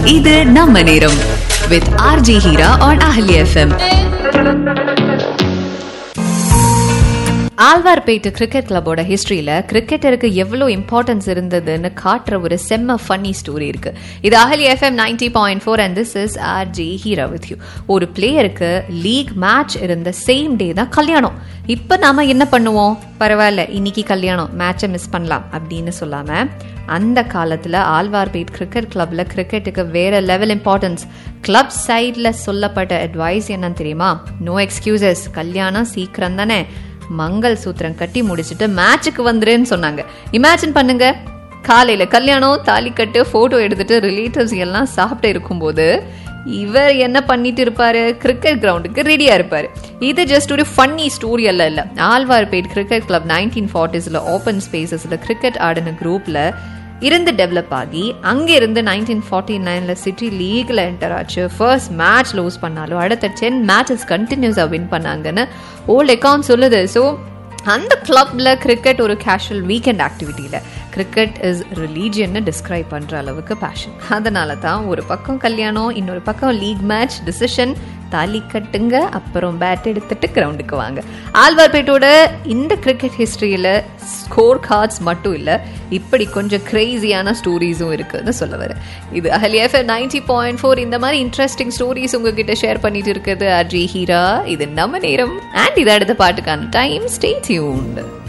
இது நம்ம நேரம் வித் ஆர்ஜி ஹீரா on அஹல்யா எஃப்எம் ஆழ்வார்பேட்டு கிரிக்கெட் கிளப்போட ஹிஸ்டரியில கிரிக்கெட்டருக்கு எவ்வளவு இம்பார்ட்டன்ஸ் இருந்ததுன்னு காட்டுற ஒரு செம்ம ஃபன்னி ஸ்டோரி இருக்கு இது அஹலி FM ninety point four and this is R J Heera with you ஒரு பிளேயருக்கு லீக் மேட்ச் இருந்த சேம் டே தான் கல்யாணம் இப்போ நாம என்ன பண்ணுவோம் பரவாயில்ல இன்னைக்கு கல்யாணம் மேட்சை மிஸ் பண்ணலாம் அப்படின்னு சொல்லாம அந்த காலத்துல ஆழ்வார்பேட் கிரிக்கெட் கிளப்ல கிரிக்கெட்டுக்கு வேற லெவல் இம்பார்ட்டன்ஸ் கிளப் சைட்ல சொல்லப்பட்ட அட்வைஸ் என்னன்னு தெரியுமா நோ எக்ஸ்கியூசஸ் கல்யாணம் சீக்கிரம் தானே மங்கள் சூத்திரம் கட்டி முடிச்சுட்டு மேட்சுக்கு வந்துருன்னு சொன்னாங்க இமேஜின் பண்ணுங்க காலையில கல்யாணம் தாலி கட்டு போட்டோ எடுத்துட்டு ரிலேட்டிவ்ஸ் எல்லாம் சாப்பிட்டு இருக்கும்போது இவர் என்ன பண்ணிட்டு இருப்பாரு கிரிக்கெட் கிரவுண்டுக்கு ரெடியா இருப்பாரு இது ஜஸ்ட் ஒரு ஃபன்னி ஸ்டோரி அல்ல இல்ல ஆழ்வார்பேட் கிரிக்கெட் கிளப் நைன்டீன் ஃபார்ட்டிஸ்ல ஓப்பன் ஸ்பேசஸ்ல கிரிக்கெட் ஆடின குரூப்ல இருந்து டெவலப் ஆகி அங்க இருந்து நைன்டீன் ஃபார்ட்டி நைன்ல சிட்டி லீக்ல என்டர் ஆச்சு ஃபர்ஸ்ட் மேட்ச் லூஸ் பண்ணாலும் அடுத்த டென் மேட்சஸ் கண்டினியூஸா வின் பண்ணாங்கன்னு ஓல்ட் அக்கௌண்ட் சொல்லுது ஸோ அந்த கிளப்ல கிரிக்கெட் ஒரு கேஷுவல் வீக்கெண்ட் ஆக்டிவிட்டியில கிரிக்கெட் இஸ் ரிலீஜியன்னு டிஸ்கிரைப் பண்ற அளவுக்கு பேஷன் அதனால தான் ஒரு பக்கம் கல்யாணம் இன்னொரு பக்கம் லீக் மேட்ச் டிசிஷன் தாலி கட்டுங்க அப்புறம் பேட் எடுத்துட்டு கிரவுண்டுக்கு வாங்க ஆல்வார்பேட்டோட இந்த கிரிக்கெட் ஹிஸ்டரியில ஸ்கோர் கார்ட்ஸ் மட்டும் இல்ல இப்படி கொஞ்சம் கிரேசியான ஸ்டோரிஸும் இருக்குன்னு சொல்ல வரேன் இது அஹலி எஃப்எம் நைன்டி பாயிண்ட் ஃபோர் இந்த மாதிரி இன்ட்ரெஸ்டிங் ஸ்டோரிஸ் உங்ககிட்ட ஷேர் பண்ணிட்டு இருக்குது அஜய் ஹீரா இது நம்ம நேரம் அண்ட் இது அடுத்த பாட்டுக்கான டைம் ஸ்டே டியூன்ட்